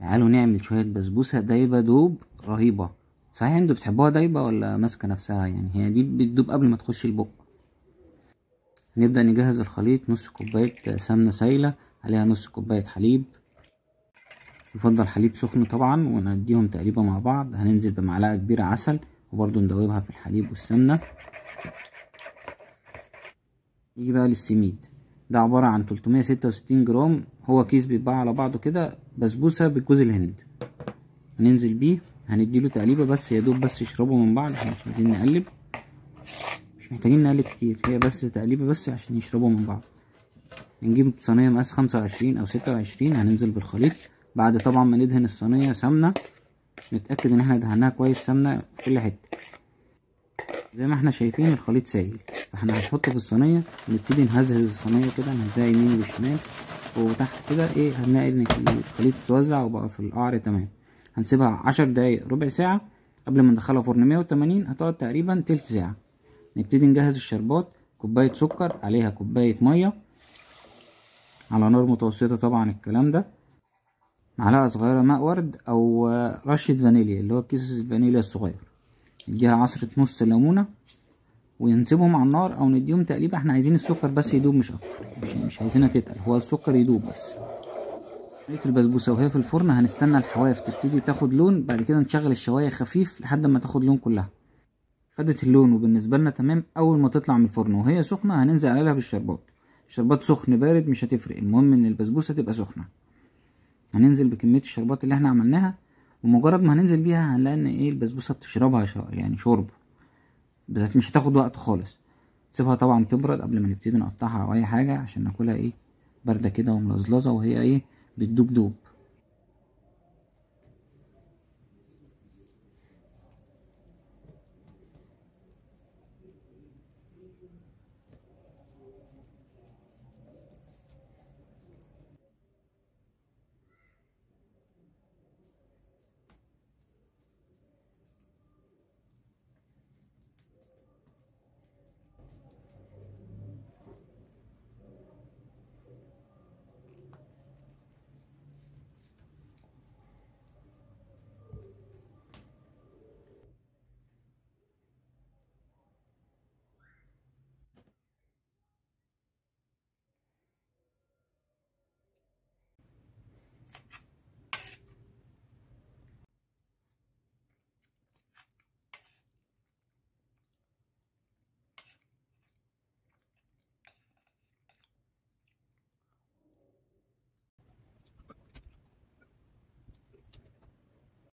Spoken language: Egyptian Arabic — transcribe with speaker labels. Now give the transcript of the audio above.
Speaker 1: تعالوا نعمل شوية بسبوسة دايبة دوب رهيبة صحيح انتوا بتحبوها دايبة ولا ماسكة نفسها يعني هي دي بتدوب قبل ما تخش البق نبدأ نجهز الخليط نص كوباية سمنة سايلة عليها نص كوباية حليب يفضل حليب سخن طبعا ونديهم تقريبا مع بعض هننزل بمعلقة كبيرة عسل وبرضو ندوبها في الحليب والسمنة يجي بقى للسميد ده عبارة عن 366 جرام هو كيس بيتباع على بعضه كده بسبوسة بجوز الهند هننزل بيه هنديله تقليبة بس يا دوب بس يشربوا من بعض احنا مش عايزين نقلب مش محتاجين نقلب كتير هي بس تقليبة بس عشان يشربوا من بعض نجيب صينية مقاس خمسة وعشرين أو ستة وعشرين هننزل بالخليط بعد طبعا ما ندهن الصينية سمنة نتأكد إن احنا دهناها كويس سمنة في كل حتة زي ما احنا شايفين الخليط سايل فاحنا هنحطه في الصينية ونبتدي نهزهز الصينية كده نهزها يمين وشمال وتحت كده ايه هنلاقي ان الخليط اتوزع وبقى في القعر تمام هنسيبها عشر دقايق ربع ساعة قبل ما ندخلها فرن مية وتمانين هتقعد تقريبا تلت ساعة نبتدي نجهز الشربات كوباية سكر عليها كوباية مية على نار متوسطة طبعا الكلام ده معلقة صغيرة ماء ورد أو رشة فانيليا اللي هو كيس الفانيليا الصغير نديها عصرة نص ليمونة ونسيبهم على النار أو نديهم تقليبة احنا عايزين السكر بس يدوب مش أكتر مش, مش عايزينها تتقل هو السكر يدوب بس لقيت البسبوسة وهي في الفرن هنستنى الحواف تبتدي تاخد لون بعد كده نشغل الشواية خفيف لحد ما تاخد لون كلها خدت اللون وبالنسبة لنا تمام أول ما تطلع من الفرن وهي سخنة هننزل عليها بالشربات الشربات سخن بارد مش هتفرق المهم ان البسبوسة تبقى سخنة هننزل بكمية الشربات اللي احنا عملناها ومجرد ما هننزل بيها هنلاقي ان ايه البسبوسة بتشربها شا يعني شرب بس مش هتاخد وقت خالص سيبها طبعا تبرد قبل ما نبتدي نقطعها او اي حاجة عشان ناكلها ايه باردة كده وملزلزة وهي ايه بتدوب دوب